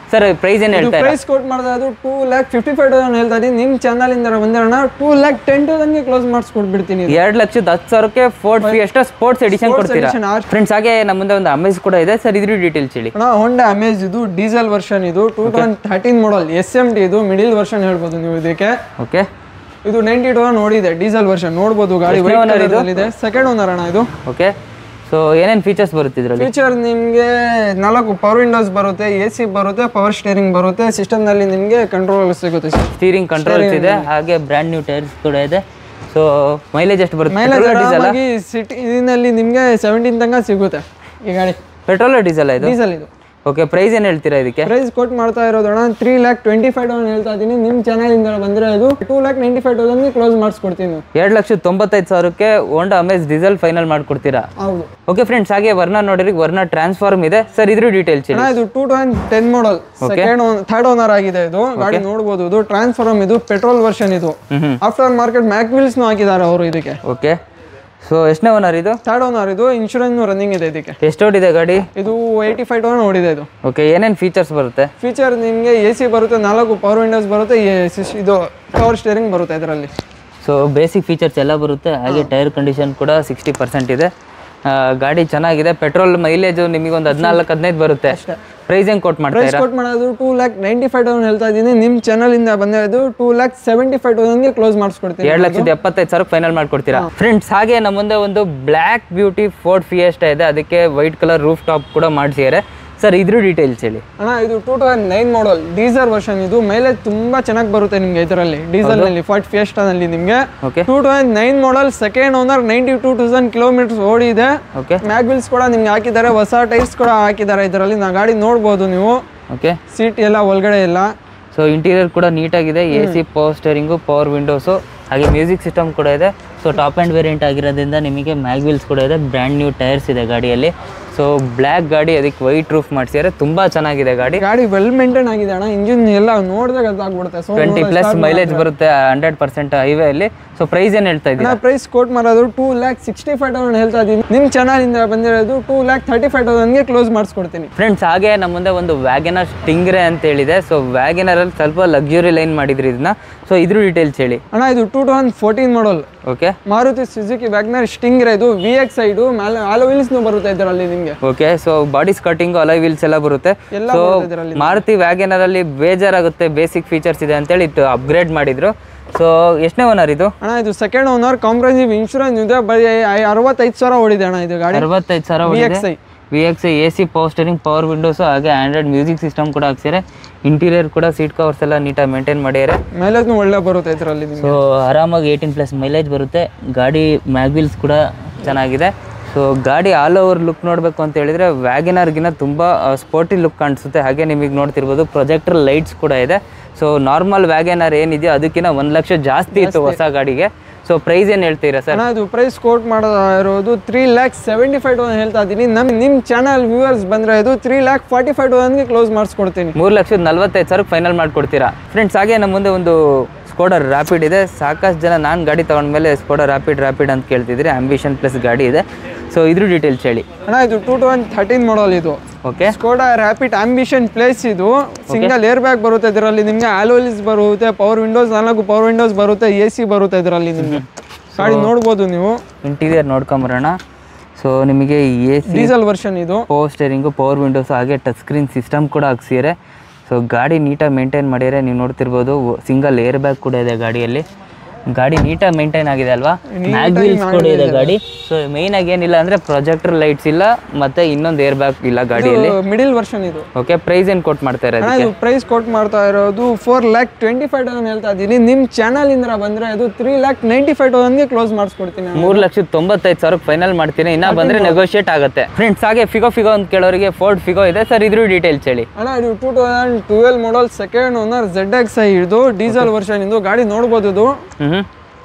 ಸರ್ ಪ್ರೈಸ್ ಏನು ಹೇಳ್ತಾ ಪ್ರೈಸ್ ಕೋಟ್ ಮಾಡ್ತಾ ಅದು two lakh fifty five thousand ಹೇಳ್ತಾ ಇದೀನಿ ನಿಮ್ಮ ಚಾನಲಿಂದ ಬಂದಿರೋಣ ಟೂ ಲ್ಯಾಕ್ ಟೆನ್ ತೌಸಂಡ್ಗೆ ಕ್ಲೋಸ್ ಮಾಡಿಸ್ಕೊಟ್ಬಿಡ್ತೀನಿ ಎರಡು ಲಕ್ಷದ ಹತ್ತು ಸಾವಿರಕ್ಕೆ Ford Fiesta sports edition Sports ಕೊಡ್ತೀರಾ edition, ಆ- ಫ್ರೆಂಡ್ಸ್ ಹಾಗೆ ನಮ್ಮ ಮುಂದೆ ಒಂದು ಅಮೇಜ್ ಕೂಡ ಇದೆ ಸರ್ ಇದ್ರ ಡೀಟೇಲ್ಸ್ ಹೇಳಿ ಅಣ್ಣ ಹೊಂಡಾ ಅಮೇಜ್ ಇದು ಡೀಸೆಲ್ ವರ್ಷನ್ ಇದು two thousand thirteen model S M T ಇದು ಮಿಡಿಲ್ ವರ್ಷನ್ ಹೇಳ್ಬೋದು ನೀವು ಇದಕ್ಕೆ ಓಕೆ ಇದು ನೈಂಟಿ ಟೂ ನೋಡಿದೆ ಡೀಸೆಲ್ ವರ್ಷನ್ ನೋಡ್ಬೋದು ಗಾಡಿ ಎಷ್ಟನೇ owner ಇದು? ಇದೆ ಸೆಕೆಂಡ್ ಓನರ್ ಅಣ್ಣ ಇದು ಓಕೆ ಸೊ ಏನೇನು ಫೀಚರ್ಸ್ ಬರುತ್ತೆ ಇದರಲ್ಲಿ ಫೀಚರ್ ನಿಮಗೆ ನಾಲ್ಕು ಪವರ್ ವಿಂಡೋಸ್ ಬರುತ್ತೆ ಎ ಸಿ ಬರುತ್ತೆ ಪವರ್ ಸ್ಟೇರಿಂಗ್ ಬರುತ್ತೆ ಸಿಸ್ಟಮ್ನಲ್ಲಿ ನಿಮಗೆ ಕಂಟ್ರೋಲ್ ಸಿಗುತ್ತೆ ಸರ್ ಸ್ಟೀರಿಂಗ್ ಕಂಟ್ರೋಲ್ಸ್ ಇದೆ ಹಾಗೆ ಬ್ರ್ಯಾಂಡ್ ನ್ಯೂ ಟೈರ್ಸ್ ಕೂಡ ಇದೆ ಸೊ ಮೈಲೇಜ್ ಎಷ್ಟು ಬರುತ್ತೆ ಮೈಲೇಜ್ ಡೀಸೆಲ್ ಆರಾಮಾಗಿ ಸಿಟಿ ಇದರಲ್ಲಿ ನಿಮಗೆ ಸೆವೆಂಟೀನ್ ತನಕ ಸಿಗುತ್ತೆ ಈ ಗಾಡಿ ಪೆಟ್ರೋಲ್ ಡೀಸೆಲ್ ಇದು ಡೀಸೆಲ್ ಇದು ಓಕೆ ಪ್ರೈಸ್ ಏನು ಹೇಳ್ತೀರಾ ಇದಕ್ಕೆ ಪ್ರೈಸ್ ಕೊಟ್ ಮಾಡ್ತಾ ಇರೋದು ಅಣ್ಣ three lakh twenty five thousand ಹೇಳ್ತಾ ಇದ್ದೀನಿ ನಿಮ್ಮ ಚಾನಲಿಂದ ಬಂದರೆ ಅದು ಟೂ ಲ್ಯಾಕ್ ನೈಂಟಿ ಫೈವ್ ತೌಸಂಡ್ಗೆ ಕ್ಲೋಸ್ ಮಾಡಿಸ್ಕೊಡ್ತೀನಿ ಎರಡು ಲಕ್ಷದ ತೊಂಬತ್ತೈದು ಸಾವಿರಕ್ಕೆ ಹೋಂಡಾ ಅಮೇಜ್ ಡೀಸೆಲ್ ಫೈನಲ್ ಮಾಡ್ಕೊಡ್ತೀರಾ ಹೌದು ಓಕೆ ಫ್ರೆಂಡ್ಸ್ ಹಾಗೆ ವರ್ಣ ನೋಡಿರಿ ವರ್ಣ ಟ್ರಾನ್ಸ್ಫಾರ್ಮ್ ಇದೆ ಸರ್ ಇದ್ರ ಡೀಟೇಲ್ಸ್ ಹೇಳಿ ಅಣ್ಣ ಇದು two thousand ten model second third owner ಆಗಿದೆ ಇದು ಗಾಡಿ ನೋಡ್ಬೋದು ಇದು ಟ್ರಾನ್ಸ್ಫಾರ್ಮ್ ಇದು ಪೆಟ್ರೋಲ್ ವರ್ಷನ್ ಇದು ಆಫ್ಟರ್ ಮಾರ್ಕೆಟ್ ಮ್ಯಾಕ್ ವೀಲ್ಸ್ನು ಹಾಕಿದ್ದಾರೆ ಅವರು ಇದಕ್ಕೆ ಓಕೆ ಸೊ ಎಷ್ಟನೇ ಓನರ್ ಇದು ಥರ್ಡ್ ಓನರ್ ಇದು ಇನ್ಶೂರೆನ್ಸ್ ರನ್ನಿಂಗ್ ಇದೆ ಇದಕ್ಕೆ ಎಷ್ಟು ಓಡಿದೆ ಗಾಡಿ ಇದು ಏಯ್ಟಿ ಫೈವ್ ತೌಸಂಡ್ ಓಡಿದೆ ಇದು ಓಕೆ ಏನೇನು ಫೀಚರ್ಸ್ ಬರುತ್ತೆ ಫೀಚರ್ ನಿಮಗೆ ಎ ಸಿ ಬರುತ್ತೆ ನಾಲ್ಕು ಪವರ್ ವಿಂಡೋಸ್ ಬರುತ್ತೆ ಎ- ಸಿಸ್- ಇದು ಪವರ್ ಸ್ಟೇರಿಂಗ್ ಬರುತ್ತೆ ಇದರಲ್ಲಿ ಸೊ ಬೇಸಿಕ್ ಫೀಚರ್ಸ್ ಎಲ್ಲ ಬರುತ್ತೆ ಹಾಗೆ ಟೈರ್ ಕಂಡೀಷನ್ ಕೂಡ ಸಿಕ್ಸ್ಟಿ ಪರ್ಸೆಂಟ್ ಇದೆ ಆ, ಗಾಡಿ ಚೆನ್ನಾಗಿದೆ ಪೆಟ್ರೋಲ್ ಮೈಲೇಜ್ ನಿಮಗೆ ಒಂದು ಹದಿನಾಲ್ಕು ಹದಿನೈದು ಬರುತ್ತೆ ಪ್ರೈಸ್ ಹೆಂಗೆ ಕೊಟ್ ಮಾಡ್ತಾ ಪ್ರೈಸ್ ಕೊಟ್ ಮಾಡೋದು two lakh ninety five thousand ಹೇಳ್ತಾ ಇದ್ದೀನಿ ನಿಮ್ಮ ಚಾನಲಿಂದ ಬಂದಿರೋದು ಟೂ ಲ್ಯಾಕ್ ಸೆವೆಂಟಿ ಫೈವ್ ತೌಸಂಡ್ಗೆ ಕ್ಲೋಸ್ ಮಾಡಿಸ್ಕೊಡ್ತೀನಿ ಎರಡು ಲಕ್ಷದ ಎಪ್ಪತ್ತೈದು ಸಾವಿರ ಫೈನಲ್ ಮಾಡ್ಕೊಡ್ತೀರಾ ಫ್ರೆಂಡ್ಸ್ ಹಾಗೆ ನಮ್ಮ ಮುಂದೆ ಒಂದು ಬ್ಲ್ಯಾಕ್ ಬ್ಯೂಟಿ ಫೋರ್ಡ್ ಫಿಯೆಸ್ಟಾ ಇದೆ ಅದಕ್ಕೆ ವೈಟ್ ಕಲರ್ ರೂಫ್ ಟಾಪ್ ಕೂಡ ಮಾಡಿಸಿದ್ದಾರೆ ಸರ್ ಇದ್ರ ಡೀಟೇಲ್ಸ್ ಹೇಳಿ ಅಣ್ಣ ಇದು two thousand nine model diesel version ಇದು ಮೈಲೇಜ್ ತುಂಬಾ ಚೆನ್ನಾಗಿ ಬರುತ್ತೆ ನಿಮಗೆ ಇದರಲ್ಲಿ ಡೀಸೆಲ್ ನಲ್ಲಿ ಫಾರ್ಟ್ ಫಿಯೆಸ್ಟಾನಲ್ಲಿ ನಿಮಗೆ okay two thousand nine model second owner ninety two thousand kilometres ಓಡಿದೆ ಓಕೆ ಮ್ಯಾಗ್ವಿಲ್ಸ್ ಕೂಡ ನಿಮ್ಗೆ ಹಾಕಿದ್ದಾರೆ ಹೊಸ ಟೈರ್ಸ್ ಕೂಡ ಹಾಕಿದ್ದಾರೆ ಇದರಲ್ಲಿ ನಾ ಗಾಡಿ ನೋಡ್ಬೋದು ನೀವು ಓಕೆ ಸೀಟ್ ಎಲ್ಲ ಒಳಗಡೆ ಎಲ್ಲ ಸೊ ಇಂಟೀರಿಯರ್ ಕೂಡ ನೀಟಾಗಿದೆ A C power steering power windows ಹಾಗೆ ಮ್ಯೂಸಿಕ್ ಸಿಸ್ಟಮ್ ಕೂಡ ಇದೆ ಸೊ ಟಾಪ್ ಆ್ಯಂಡ್ ವೇರಿಯಂಟ್ ಆಗಿರೋದ್ರಿಂದ ನಿಮಗೆ ಮ್ಯಾಗ್ವಿಲ್ಸ್ ಕೂಡ ಇದೆ ಬ್ರ್ಯಾಂಡ್ ನ್ಯೂ ಟೈರ್ಸ್ ಇದೆ ಗಾಡಿಯಲ್ಲಿ ಸೊ ಬ್ಲ್ಯಾಕ್ ಗಾಡಿ ಅದಕ್ಕೆ ವೈಟ್ ರೂಫ್ ಮಾಡಿಸಿದ್ದಾರೆ ತುಂಬ ಚೆನ್ನಾಗಿದೆ ಗಾಡಿ ಗಾಡಿ ವೆಲ್ ಮೇಂಟೈನ್ ಆಗಿದೆ ಅಣ್ಣ ಇಂಜಿನ್ ಎಲ್ಲ ನೋಡಿದಾಗ ಗೊತ್ತಾಗ್ಬಿಡುತ್ತೆ ಸೊ ಟ್ವೆಂಟಿ ಪ್ಲಸ್ ಮೈಲೇಜ್ ಬರುತ್ತೆ ಹಂಡ್ರೆಡ್ ಪರ್ಸೆಂಟ್ ಹೈವೇ ಅಲ್ಲಿ ಸೊ ಪ್ರೈಸ್ ಏನು ಹೇಳ್ತಾ ಇದ್ದೀರಾ ನಾ ಪ್ರೈಸ್ ಕೋಟ್ ಮಾಡೋದು two lakh sixty five thousand ಹೇಳ್ತಾ ಇದ್ದೀನಿ ನಿಮ್ಮ ಚಾನಲಿಂದ ಬಂದಿರೋದು ಟೂ ಲ್ಯಾಕ್ ಥರ್ಟಿ ಫೈವ್ ತೌಸಂಡ್ಗೆ ಕ್ಲೋಸ್ ಮಾಡಿಸ್ಕೊಡ್ತೀನಿ ಫ್ರೆಂಡ್ಸ್ ಹಾಗೆ ನಮ್ಮ ಮುಂದೆ ಒಂದು ವ್ಯಾಗನರ್ ಸ್ಟಿಂಗ್ರೆ ಅಂತ ಹೇಳಿದೆ ಸೊ ವ್ಯಾಗನರಲ್ಲಿ ಸ್ವಲ್ಪ ಲಕ್ಸುರಿ ಲೈನ್ ಮಾಡಿದ್ರಿ ಇದನ್ನ ಸೊ ಇದ್ರ ಡೀಟೇಲ್ಸ್ ಹೇಳಿ ಅಣ್ಣ ಇದು two thousand fourteen model okay Maruti Suzuki Wagon R Stingray ಇದು ವಿ ಎಕ್ಸ್ ಐಡು ಮೇಲೆ ಆಲೋ ವೀಲ್ಸ್ನು ಬರುತ್ತೆ ಇದರಲ್ಲಿ ನಿಮಗೆ okay so body skirting alloy wheels ಎಲ್ಲ ಬರುತ್ತೆ ಎಲ್ಲ ಸೊ ಬರುತ್ತೆ ಇದರಲ್ಲಿ ಮಾರುತಿ ವ್ಯಾಗನರ್ ಅಲ್ಲಿ ಬೇಜಾರಾಗುತ್ತೆ ಬೇಸಿಕ್ ಫೀಚರ್ಸ್ ಇದೆ ಅಂತೇಳಿ ಇಟ್ಟು ಅಪ್ಗ್ರೇಡ್ ಮಾಡಿದ್ರು ಸೊ ಎಷ್ಟನೇ ಓನರ್ ಇದು ಅಣ್ಣ ಇದು ಸೆಕೆಂಡ್ ಓನರ್ ಕಾಂಪ್ರಹೆನ್ಸಿವ್ ಇನ್ಶೂರೆನ್ಸ್ ಇದೆ ಬರೀ ಐ- ಅರವತ್ತೈದು ಸಾವಿರ ಓಡಿದೆ ಅಣ್ಣ ಇದು ಗಾಡಿ ಅರವತ್ತೈದು ಸಾವಿರ V X I V X A C power steering power windows ಹಾಗೆ ಆಂಡ್ರಾಯ್ಡ್ ಮ್ಯೂಸಿಕ್ ಸಿಸ್ಟಮ್ ಕೂಡ ಹಾಕ್ಸಿದ್ದಾರೆ ಇಂಟೀರಿಯರ್ ಕೂಡ ಸೀಟ್ ಕವರ್ಸ್ ಎಲ್ಲ ನೀಟಾಗಿ ಮೇಂಟೈನ್ ಮಾಡಿದ್ದಾರೆ ಮೈಲೇಜ್ನು ಒಳ್ಳೆ ಬರುತ್ತೆ ಇದರಲ್ಲಿ ನಿಮಗೆ ಸೊ ಆರಾಮಾಗಿ ಏಯ್ಟೀನ್ ಪ್ಲಸ್ ಮೈಲೇಜ್ ಬರುತ್ತೆ ಗಾಡಿ ಮ್ಯಾಗ್ವಿಲ್ಸ್ ಕೂಡ ಚೆನ್ನಾಗಿದೆ ಸೊ ಗಾಡಿ ಆಲ್ ಓವರ್ ಲುಕ್ ನೋಡಬೇಕು ಅಂತ ಹೇಳಿದರೆ ವ್ಯಾಗನರ್ಗಿನ ತುಂಬ ಸ್ಪೋರ್ಟಿ ಲುಕ್ ಕಾಣಿಸುತ್ತೆ ಹಾಗೆ ನಿಮಗೆ ನೋಡ್ತಿರ್ಬೋದು ಪ್ರೊಜೆಕ್ಟರ್ ಲೈಟ್ಸ್ ಕೂಡ ಇದೆ ಸೊ ನಾರ್ಮಲ್ ವ್ಯಾಗನರ್ ಏನಿದೆಯೋ ಅದಕ್ಕಿಂತ ಒಂದು ಲಕ್ಷ ಜಾಸ್ತಿ ಇತ್ತು ಹೊಸ ಗಾಡಿಗೆ ಸೊ ಪ್ರೈಸ್ ಏನು ಹೇಳ್ತೀರಾ ಸರ್ ಅಣ್ಣ ಇದು ಪ್ರೈಸ್ ಕೋಟ್ ಮಾಡೋ ಇರೋದು three lakh seventy five thousand ಹೇಳ್ತಾ ಇದ್ದೀನಿ ನಮ್ಮ ನಿಮ್ಮ ಚಾನಲ್ ವ್ಯೂವರ್ಸ್ ಬಂದರೆ ಇದು ತ್ರೀ ಲ್ಯಾಕ್ ಫಾರ್ಟಿ ಫೈವ್ ತೌಸಂಡ್ಗೆ ಕ್ಲೋಸ್ ಮಾಡಿಸ್ಕೊಡ್ತೀನಿ ಮೂರು ಲಕ್ಷದ ನಲ್ವತ್ತೈದು ಸಾವಿರಕ್ಕೆ ಫೈನಲ್ ಮಾಡಿಕೊಡ್ತೀರಾ ಫ್ರೆಂಡ್ಸ್ ಹಾಗೆ ನಮ್ಮ ಮುಂದೆ ಒಂದು ಸ್ಕೋಡರ್ ರ್ಯಾಪಿಡ್ ಇದೆ ಸಾಕಷ್ಟು ಜನ ನಾನು ಗಾಡಿ ತೊಗೊಂಡ್ಮೇಲೆ ಸ್ಕೋಡರ್ ರ್ಯಾಪಿಡ್ ರ್ಯಾಪಿಡ್ ಅಂತ ಕೇಳ್ತಿದ್ರಿ ಆಂಬಿಷನ್ ಪ್ಲಸ್ ಗಾಡಿ ಇದೆ ಸೊ ಇದ್ರ ಡೀಟೇಲ್ಸ್ ಹೇಳಿ ಅಣ್ಣ ಇದು ಟೂ ತೌಸಂಡ್ ಥರ್ಟೀನ್ ಮಾಡಲ್ ಇದು okay Skoda Rapid Ambition Plus ಇದು ಸಿಂಗಲ್ ಏರ್ ಬ್ಯಾಗ್ ಬರುತ್ತೆ ಇದರಲ್ಲಿ ನಿಮಗೆ ಆಲೋಲಿಸ್ ಬರುತ್ತೆ ಪವರ್ ವಿಂಡೋಸ್ ನಾಲ್ಕು ಪವರ್ ವಿಂಡೋಸ್ ಬರುತ್ತೆ ಎ ಸಿ ಬರುತ್ತೆ ಇದರಲ್ಲಿ ನಿಮಗೆ ಗಾಡಿ ನೋಡ್ಬೋದು ನೀವು ಇಂಟೀರಿಯರ್ ನೋಡ್ಕೊಂಬರೋಣ ಸೊ ನಿಮಗೆ ಎ ಸಿ ಡೀಸೆಲ್ ವರ್ಷನ್ ಇದು ಪವರ್ ಸ್ಟೇರಿಂಗು ಪವರ್ ವಿಂಡೋಸ್ ಹಾಗೆ ಟಚ್ ಸ್ಕ್ರೀನ್ ಸಿಸ್ಟಮ್ ಕೂಡ ಹಾಕ್ಸಿದ್ದಾರೆ ಸೊ ಗಾಡಿ ನೀಟಾಗಿ ಮೇಂಟೈನ್ ಮಾಡಿದರೆ ನೀವು ನೋಡ್ತಿರ್ಬೋದು ಸಿಂಗಲ್ ಏರ್ ಬ್ಯಾಗ್ ಕೂಡ ಇದೆ ಗಾಡಿಯಲ್ಲಿ ಗಾಡಿ ನೀಟಾಗಿ ಮೇಂಟೈನ್ ಆಗಿದೆ ಅಲ್ವಾ ಮ್ಯಾಗ್ವೀಲ್ಸ್ ಕೂಡ ಇದೆ ಗಾಡಿ ಸೊ ಮೇಯ್ನ್ ಆಗಿ ಏನಿಲ್ಲ ಅಂದರೆ ಪ್ರೊಜೆಕ್ಟರ್ ಲೈಟ್ಸ್ ಇಲ್ಲ ಮತ್ತೆ ಇನ್ನೊಂದು ಏರ್ ಬ್ಯಾಗ್ ಇಲ್ಲ ಗಾಡಿಯಲ್ಲಿ ಮಿಡಿಲ್ ವರ್ಷನ್ ಇದು ಓಕೆ ಪ್ರೈಸ್ ಏನು ಕೊಟ್ಟು ಮಾಡ್ತಾ ಇರೋದು ಅಣ್ಣ ಇದು ಪ್ರೈಸ್ ಕೊಟ್ ಮಾಡ್ತಾ ಇರೋದು four lakh twenty five thousand ಹೇಳ್ತಾ ಇದ್ದೀನಿ ನಿಮ್ಮ ಚಾನಲ್ ಇಂದ ಬಂದ್ರೆ ಅದು ತ್ರೀ ಲ್ಯಾಕ್ ನೈಂಟಿ ಫೈವ್ ತೌಸಂಡ್ಗೆ ಕ್ಲೋಸ್ ಮಾಡಿಸ್ಕೊಡ್ತೀನಿ ಅಣ್ಣ. ಮೂರು ಲಕ್ಷದ ತೊಂಬತ್ತೈದು ಸಾವಿರಕ್ಕೆ ಫೈನಲ್ ಮಾಡ್ತೀನಿ ಇನ್ನ ಬಂದ್ರೆ ನೆಗೋಷಿಯೇಟ್ ಆಗುತ್ತೆ ಫ್ರೆಂಡ್ಸ್ ಹಾಗೆ ಫಿಗೋ ಫಿಗೋ ಅಂತ ಕೇಳೋರಿಗೆ ಫೋರ್ಡ್ ಫಿಗೋ ಇದೆ ಸರ್ ಇದ್ರ ಡೀಟೇಲ್ಸ್ ಹೇಳಿ ಅಣ್ಣ ಇದು two thousand twelve model second owner Z X I ಇದು ಡೀಸೆಲ್ ವರ್ಷನ್ ಇದು ಗಾಡಿ ನೋಡ್ಬೋದು ಇದು ಹ್ಞೂ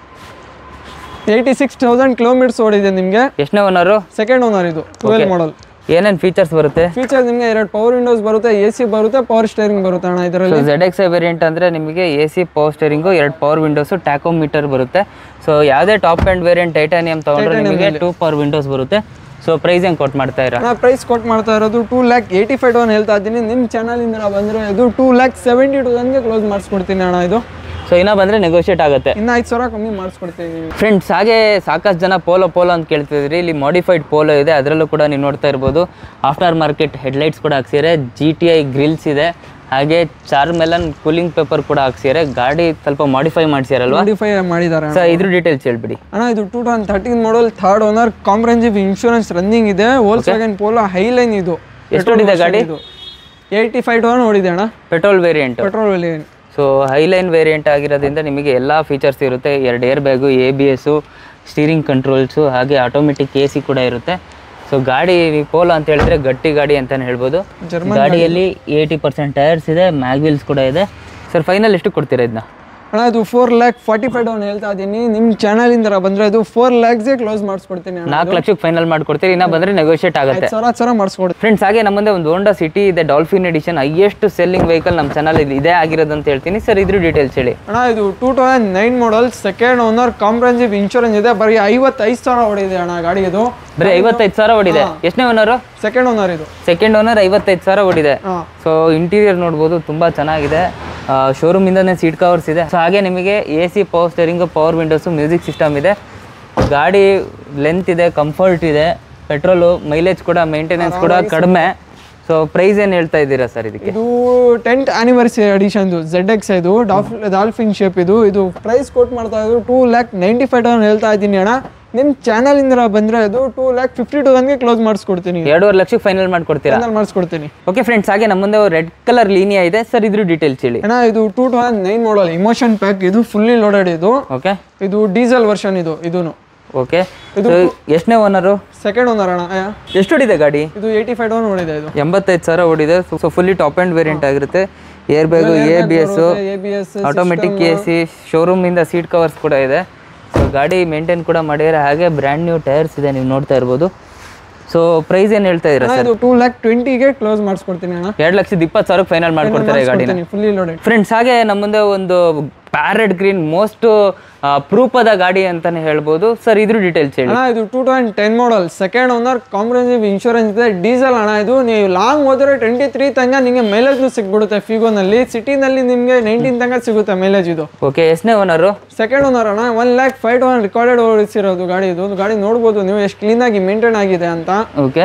ಏಯ್ಟಿ ಸಿಕ್ಸ್ ತೌಸಂಡ್ ಕಿಲೋಮೀಟರ್ಸ್ ಓಡಿದೆ ನಿಮಗೆ ಎಷ್ಟನೇ ಓನರು ಸೆಕೆಂಡ್ ಓನರ್ ಇದು ಟ್ವೆಲ್ ಮಾಡಲ್ ಏನೇನು ಫೀಚರ್ಸ್ ಬರುತ್ತೆ ಫೀಚರ್ ನಿಮಗೆ ಎರಡು ಪವರ್ ವಿಂಡೋಸ್ ಬರುತ್ತೆ ಎ ಸಿ ಬರುತ್ತೆ ಪವರ್ ಸ್ಟೇರಿಂಗ್ ಬರುತ್ತೆ ಅಣ್ಣ ಇದರಲ್ಲಿ ಝೆಡ್ ಎಕ್ಸ್ ಐ ವೇರಿಯಂಟ್ ಅಂದರೆ ನಿಮಗೆ ಎ ಸಿ ಪವರ್ ಸ್ಟೇರಿಂಗು ಎರಡು ಪವರ್ ವಿಂಡೋಸು ಟ್ಯಾಕೋಮೀಟರ್ ಬರುತ್ತೆ ಸೊ ಯಾವುದೇ ಟಾಪ್ ಆ್ಯಂಡ್ ವೇರಿಯಂಟ್ ಟೈಟಾನಿಯಂ ತೊಗೊಂಡ್ರೆ ನಿಮಗೆ ಟೂ ಪವರ್ ವಿಂಡೋಸ್ ಬರುತ್ತೆ ಸೊ ಪ್ರೈಸ್ ಹೆಂಗೆ ಕೊಟ್ಟು ಮಾಡ್ತಾ ಇರಾ ನಾ ಪ್ರೈಸ್ ಕೊಟ್ಟು ಮಾಡ್ತಾ ಇರೋದು two lakh eighty five one ಹೇಳ್ತಾ ಇದ್ದೀನಿ ನಿಮ್ಮ ಚಾನಲಿಂದ ಬಂದರೆ ಇದು ಟೂ ಲ್ಯಾಕ್ ಸೆವೆಂಟಿ ಟು ತನಕ ಕ್ಲೋಸ್ ಮಾಡಿಸ್ಕೊಡ್ತೀನಿ ಅಣ್ಣ ಇದು ಸೊ ಇನ್ನೂ ಬಂದರೆ ನೆಗೋಷಿಯೇಟ್ ಆಗುತ್ತೆ ಇನ್ನು ಐದು ಸಾವಿರ ಕಮ್ಮಿ ಮಾಡಿಸ್ಕೊಡ್ತೀನಿ ನಿಮಗೆ ಫ್ರೆಂಡ್ಸ್ ಹಾಗೆ ಸಾಕಷ್ಟು ಜನ ಪೋಲೋ ಪೋಲೋ ಅಂತ ಕೇಳ್ತಿದ್ರಿ ಇಲ್ಲಿ ಮಾಡಿಫೈಡ್ ಪೋಲೋ ಇದೆ ಅದರಲ್ಲೂ ಕೂಡ ನೀವು ನೋಡ್ತಾ ಇರ್ಬೋದು ಆಫ್ಟರ್ ಮಾರ್ಕೆಟ್ ಹೆಡ್ಲೈಟ್ಸ್ ಕೂಡ ಹಾಕ್ಸಿದ್ದಾರೆ ಜಿ ಟಿ ಐ ಗ್ರಿಲ್ಸ್ ಇದೆ ಹಾಗೆ ಚಾರ್ಮೆಲನ್ ಕೂಲಿಂಗ್ ಪೇಪರ್ ಕೂಡ ಹಾಕ್ಸಿದ್ದಾರೆ ಗಾಡಿ ಸ್ವಲ್ಪ ಮಾಡಿಫೈ ಮಾಡಿಸ್ಯಾರಲ್ವಾ ಮಾಡಿಫೈ ಮಾಡಿದ್ದಾರೆ ಸೊ ಇದ್ರ ಡೀಟೇಲ್ಸ್ ಹೇಳ್ಬಿಡಿ ಅಣ್ಣ ಇದು two thousand thirteen model third owner comprehensive insurance running ಇದೆ ಹೋಲ್ಸ್ ವ್ಯಾಗನ್ ಪೋಲೋ ಹೈಲೈನ್ ಇದು ಎಷ್ಟು ಓಡಿದೆ ಗಾಡಿ ಇದು ಏಯ್ಟಿ ಫೈವ್ ಟು ನೋಡಿದೆ ಅಣ್ಣ ಪೆಟ್ರೋಲ್ ವೇರಿಯಂಟ್ ಪೆಟ್ರೋಲ್ ಅಲ್ಲಿ ಸೊ ಹೈಲೈನ್ ವೇರಿಯಂಟ್ ಆಗಿರೋದ್ರಿಂದ ನಿಮಗೆ ಎಲ್ಲ ಫೀಚರ್ಸ್ ಇರುತ್ತೆ ಎರಡು air bag A B S steering controls ಹಾಗೆ ಆಟೋಮೆಟಿಕ್ ಎ ಸಿ ಕೂಡ ಇರುತ್ತೆ ಸೊ ಗಾಡಿ ಪೋಲೋ ಅಂತ ಹೇಳಿದ್ರೆ ಗಟ್ಟಿ ಗಾಡಿ ಅಂತಲೇ ಹೇಳ್ಬೋದು ಗಾಡಿಯಲ್ಲಿ ಏಯ್ಟಿ ಪರ್ಸೆಂಟ್ ಟೈರ್ಸ್ ಇದೆ ಮ್ಯಾಗ್ವಿಲ್ಸ್ ಕೂಡ ಇದೆ ಸರ್ ಫೈನಲ್ ಎಷ್ಟು ಕೊಡ್ತೀರಾ ಇದನ್ನ ಅಣ್ಣ ಇದು four lakh forty five down ಹೇಳ್ತಾ ಇದ್ದೀನಿ ನಿಮ್ಮ ಚಾನಲಿಂದ ಬಂದರೆ ಇದು ಫೋರ್ ಲ್ಯಾಕ್ಸ್ಗೆ ಕ್ಲೋಸ್ ಮಾಡಿಸ್ಕೊಡ್ತೀನಿ ಅಣ್ಣ ನಾಲ್ಕು ಲಕ್ಷಕ್ಕೆ ಫೈನಲ್ ಮಾಡ್ಕೊಡ್ತೀರಿ ಇನ್ನ ಬಂದರೆ ನೆಗೋಷಿಯೇಟ್ ಆಗುತ್ತೆ ಸಾವಿರ ಹತ್ತು ಸಾವಿರ ಮಾಡಿಸ್ಕೊಡ್ತೀನಿ ಫ್ರೆಂಡ್ಸ್ ಹಾಗೆ ನಮ್ಮ ಮುಂದೆ ಒಂದು ಹೋಂಡಾ ಸಿಟಿ ಇದೆ Dolphin edition highest selling vehicle ನಮ್ಮ ಚಾನಲ್ ಇದೇ ಆಗಿರೋದು ಅಂತ ಹೇಳ್ತೀನಿ ಸರ್ ಇದ್ರ ಡೀಟೇಲ್ಸ್ ಹೇಳಿ ಅಣ್ಣ ಇದು two thousand nine model second owner comprehensive insurance ಇದೆ ಬರೀ ಐವತ್ತೈದು ಸಾವಿರ ಹೊಡಿದೆ ಅಣ್ಣ ಗಾಡಿ ಇದು ಬರೀ ಐವತ್ತೈದು ಸಾವಿರ ಓಡಿದೆ ಎಷ್ಟನೇ ಓನರು ಸೆಕೆಂಡ್ ಓನರ್ ಇದು ಸೆಕೆಂಡ್ ಓನರ್ ಐವತ್ತೈದು ಸಾವಿರ ಓಡಿದೆ ಹಾಂ ಸೊ ಇಂಟೀರಿಯರ್ ನೋಡ್ಬೋದು ತುಂಬ ಚೆನ್ನಾಗಿದೆ ಶೋರೂಮಿಂದನೇ ಸೀಟ್ ಕವರ್ಸ್ ಇದೆ ಸೊ ಹಾಗೆ ನಿಮಗೆ A C power steering power windows music system ಇದೆ ಗಾಡಿ ಲೆಂತ್ ಇದೆ ಕಂಫರ್ಟ್ ಇದೆ ಪೆಟ್ರೋಲು ಮೈಲೇಜ್ ಕೂಡ ಮೇಂಟೆನೆನ್ಸ್ ಕೂಡ ಕಡಿಮೆ ಸೊ ಪ್ರೈಸ್ ಏನು ಹೇಳ್ತಾ ಇದ್ದೀರಾ ಸರ್ ಇದಕ್ಕೆ ಇದು ಟೆಂತ್ ಆನಿವರ್ಸರಿ ಅಡಿಷನ್ದು ಝೆಡ್ ಎಕ್ಸ್ ಇದು ಡಾಫ್ ಡಾಲ್ಫಿನ್ ಶೇಪ್ ಇದು ಇದು ಪ್ರೈಸ್ ಕೊಟ್ಟು ಮಾಡ್ತಾ ಇದ್ದು two lakh ninety five down ಹೇಳ್ತಾ ಇದ್ದೀನಿ ಅಣ್ಣ ನಿಮ್ಮ ಚಾನಲಿಂದ ಬಂದರೆ ಅದು ಟೂ ಲ್ಯಾಕ್ ಫಿಫ್ಟಿ ಟು ತನಕ ಕ್ಲೋಸ್ ಮಾಡಿಸ್ಕೊಡ್ತೀನಿ ಎರಡೂವರೆ ಲಕ್ಷಕ್ಕೆ ಫೈನಲ್ ಮಾಡ್ಕೊಡ್ತೀರಾ ಫೈನಲ್ ಮಾಡಿಸ್ಕೊಡ್ತೀನಿ ಓಕೆ ಫ್ರೆಂಡ್ಸ್ ಹಾಗೆ ನಮ್ಮ ಮುಂದೆ ರೆಡ್ ಕಲರ್ ಲೀನಿಯಾ ಇದೆ ಸರ್ ಇದ್ರ ಡೀಟೇಲ್ಸ್ ಹೇಳಿ ಅಣ್ಣ ಇದು two thousand nine model emotion pack ಇದು ಫುಲ್ಲಿ ಲೋಡೆಡ್ ಇದು ಓಕೆ ಇದು ಡೀಸೆಲ್ ವರ್ಷನ್ ಇದು ಇದೂನು ಓಕೆ ಎಷ್ಟನೇ ಓನರು ಸೆಕೆಂಡ್ ಓನರ್ ಅಣ್ಣ ಆ, ಎಷ್ಟು ಹೊಡಿದೆ ಗಾಡಿ ಇದು ಏಯ್ಟಿ ಫೈವ್ ಡೌನ್ ನೋಡಿದೆ ಇದು ಎಂಬತ್ತೈದು ಸಾವಿರ ಓಡಿದೆ so fully top and variant ಆಗಿರುತ್ತೆ air bag A B S A B S automatic A C ಶೋರೂಮಿಂದ ಸೀಟ್ ಕವರ್ಸ್ ಕೂಡ ಇದೆ ಸೊ ಗಾಡಿ ಮೇಂಟೈನ್ ಕೂಡ ಮಾಡಿದ್ದಾರೆ ಹಾಗೆ ಬ್ರ್ಯಾಂಡ್ ನ್ಯೂ ಟೈರ್ಸ್ ಇದೆ ನೀವು ನೋಡ್ತಾ ಇರ್ಬೋದು ಸೊ ಪ್ರೈಸ್ ಏನು ಹೇಳ್ತಾ ಇದ್ದೀರಾ ಸರ್ ಇದು ಟೂ ಲ್ಯಾಕ್ ಟ್ವೆಂಟಿಗೆ ಕ್ಲೋಸ್ ಮಾಡಿಸ್ಕೊಡ್ತೀನಿ ಅಣ್ಣ ಎರಡು ಲಕ್ಷದ ಇಪ್ಪತ್ತು ಸಾವಿರಕ್ಕೆ ಫೈನಲ್ ಮಾಡ್ಕೊಡ್ತಾರೆ ಈ ಗಾಡಿನ ಫುಲ್ಲಿ ಲೋಡೆಡ್ ಫ್ರೆಂಡ್ಸ್ ಹಾಗೆ ನಮ್ಮ ಮುಂದೆ ಒಂದು ಪ್ಯಾರೆಡ್ ಗ್ರೀನ್ ಮೋಸ್ಟ್ ಅಪರೂಪದ ಗಾಡಿ ಅಂತಾನೆ ಹೇಳ್ಬೋದು ಸರ್ ಇದ್ರ ಡೀಟೇಲ್ಸ್ ಹೇಳಿ ಅಣ್ಣ ಇದು two thousand ten model second owner comprehensive insurance ಇದೆ ಡೀಸೆಲ್ ಅಣ್ಣ ಇದು ನೀವು ಲಾಂಗ್ ಹೋದರೆ ಟ್ವೆಂಟಿ ತ್ರೀ ತನಕ ನಿಮಗೆ ಮೈಲೇಜ್ ಸಿಗ್ಬಿಡುತ್ತೆ ಫಿಗೋನಲ್ಲಿ ಸಿಟಿನಲ್ಲಿ ನಿಮಗೆ ನೈನ್ಟೀನ್ ತನಕ ಸಿಗುತ್ತೆ ಮೈಲೇಜ್ ಇದು ಓಕೆ ಎಷ್ಟನೇ ಓನರು ಸೆಕೆಂಡ್ ಓನರ್ ಅಣ್ಣ one lakh five town recorded ಓಡಿಸಿರೋದು ಗಾಡಿ ಇದು ಒಂದು ಗಾಡಿ ನೋಡ್ಬೋದು ನೀವು ಎಷ್ಟು ಕ್ಲೀನಾಗಿ ಮೇಂಟೈನ್ ಆಗಿದೆ ಅಂತ ಓಕೆ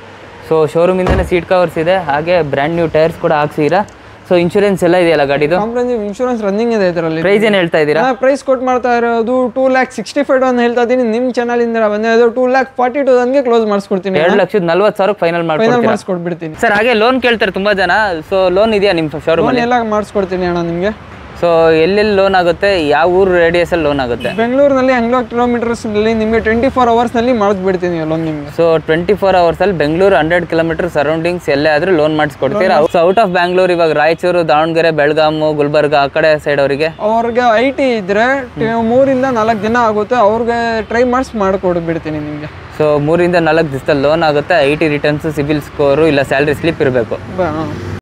ಸೊ ಶೋರೂಮಿಂದನೇ ಸೀಟ್ ಕವರ್ಸ್ ಇದೆ ಹಾಗೆ ಬ್ರ್ಯಾಂಡ್ ನ್ಯೂ ಟೈರ್ಸ್ ಕೂಡ ಹಾಕ್ಸಿದ್ದೀರಾ ಸೊ ಇನ್ಶೂರೆನ್ಸ್ ಎಲ್ಲ ಇದೆಯಲ್ಲ ಗಾಡಿದು ಕಾಂಪ್ರೆನ್ಸಿವ್ ಇನ್ಶೂರೆನ್ಸ್ ರನ್ನಿಂಗ್ ಇದೆ ಇದರಲ್ಲಿ ಪ್ರೈಸ್ ಏನು ಹೇಳ್ತಾ ಇದ್ದೀರಾ ಪ್ರೈಸ್ ಕೊಟ್ಟು ಮಾಡ್ತಾ ಇರೋದು ಟೂ ಲ್ಯಾಕ್ ಸಿಕ್ಸ್ಟಿ ಫೈವ್ ಅಂತ ಹೇಳ್ತಾ ಇದ್ದೀನಿ ನಿಮ್ಮ ಚಾನಲಿಂದ ಬಂದಿರೋದು ಟೂ ಲ್ಯಾಕ್ ಫಾರ್ಟಿ ಟು ತನಕ ಕ್ಲೋಸ್ ಮಾಡಿಸ್ಕೊಡ್ತೀನಿ ಎರಡು ಲಕ್ಷದ ನಲ್ವತ್ತು ಸಾವಿರ ಫೈನಲ್ ಫೈನಲ್ ಮಾಡ್ಕೊಡ್ತೀರಾ ಮಾಡಿಸ್ಕೊಟ್ಬಿಡ್ತೀನಿ ಸರ್ ಹಾಗೆ ಲೋನ್ ಕೇಳ್ತಾರೆ ತುಂಬಾ ಜನ ಸೊ ಲೋನ್ ಇದೆಯಾ ನಿಮ್ಮ ಶೋರೂಮ್ ಲೋನ್ ಎಲ್ಲ ಮಾಡಿಸ್ಕೊಡ್ತೀನಿ ಅಣ್ಣ ನಿಮಗೆ ಸೊ ಎಲ್ಲೆಲ್ಲಿ ಲೋನ್ ಆಗುತ್ತೆ ಯಾವ ಊರು ರೇಡಿಯಸ್ ಅಲ್ಲಿ ಲೋನ್ ಆಗುತ್ತೆ ಬೆಂಗಳೂರಿನಲ್ಲಿ ಹಂಗ್ಲೋ ಕಿಲೋಮೀಟರ್ಸ್ನಲ್ಲಿ ನಿಮಗೆ ಟ್ವೆಂಟಿ ಫೋರ್ ಅವರ್ಸ್ನಲ್ಲಿ ಮಾಡಿಸ್ಬಿಡ್ತೀನಿ ಲೋನ್ ನಿಮಗೆ ಸೊ ಟ್ವೆಂಟಿ ಫೋರ್ ಅವರ್ಸ್ ಅಲ್ಲಿ ಬೆಂಗಳೂರು ಹಂಡ್ರೆಡ್ ಕಿಲೋಮೀಟರ್ ಸರೌಂಡಿಂಗ್ಸ್ ಎಲ್ಲೇ ಆದ್ರೂ ಲೋನ್ ಮಾಡಿಸ್ಕೊಡ್ತೀರಾ ಸೊ ಔಟ್ ಆಫ್ ಬ್ಯಾಂಗ್ಳೂರ್ ಇವಾಗ ರಾಯಚೂರು ದಾವಣಗೆರೆ ಬೆಳಗಾಮು ಗುಲ್ಬರ್ಗ ಆ ಕಡೆ ಸೈಡ್ ಅವರಿಗೆ ಅವ್ರಿಗೆ ಐ ಟಿ ಇದ್ದರೆ ಮೂರಿಂದ ನಾಲ್ಕು ದಿನ ಆಗುತ್ತೆ ಅವ್ರಿಗೆ ಟ್ರೈ ಮಾಡಿಸಿ ಮಾಡಿಕೊಡ್ಬಿಡ್ತೀನಿ ನಿಮಗೆ ಸೊ ಮೂರಿಂದ ನಾಲ್ಕು ದಿವಸದಲ್ಲಿ ಲೋನ್ ಆಗುತ್ತೆ I T returns CIBIL score ಇಲ್ಲ ಸ್ಯಾಲ್ರಿ ಸ್ಲಿಪ್ ಇರಬೇಕು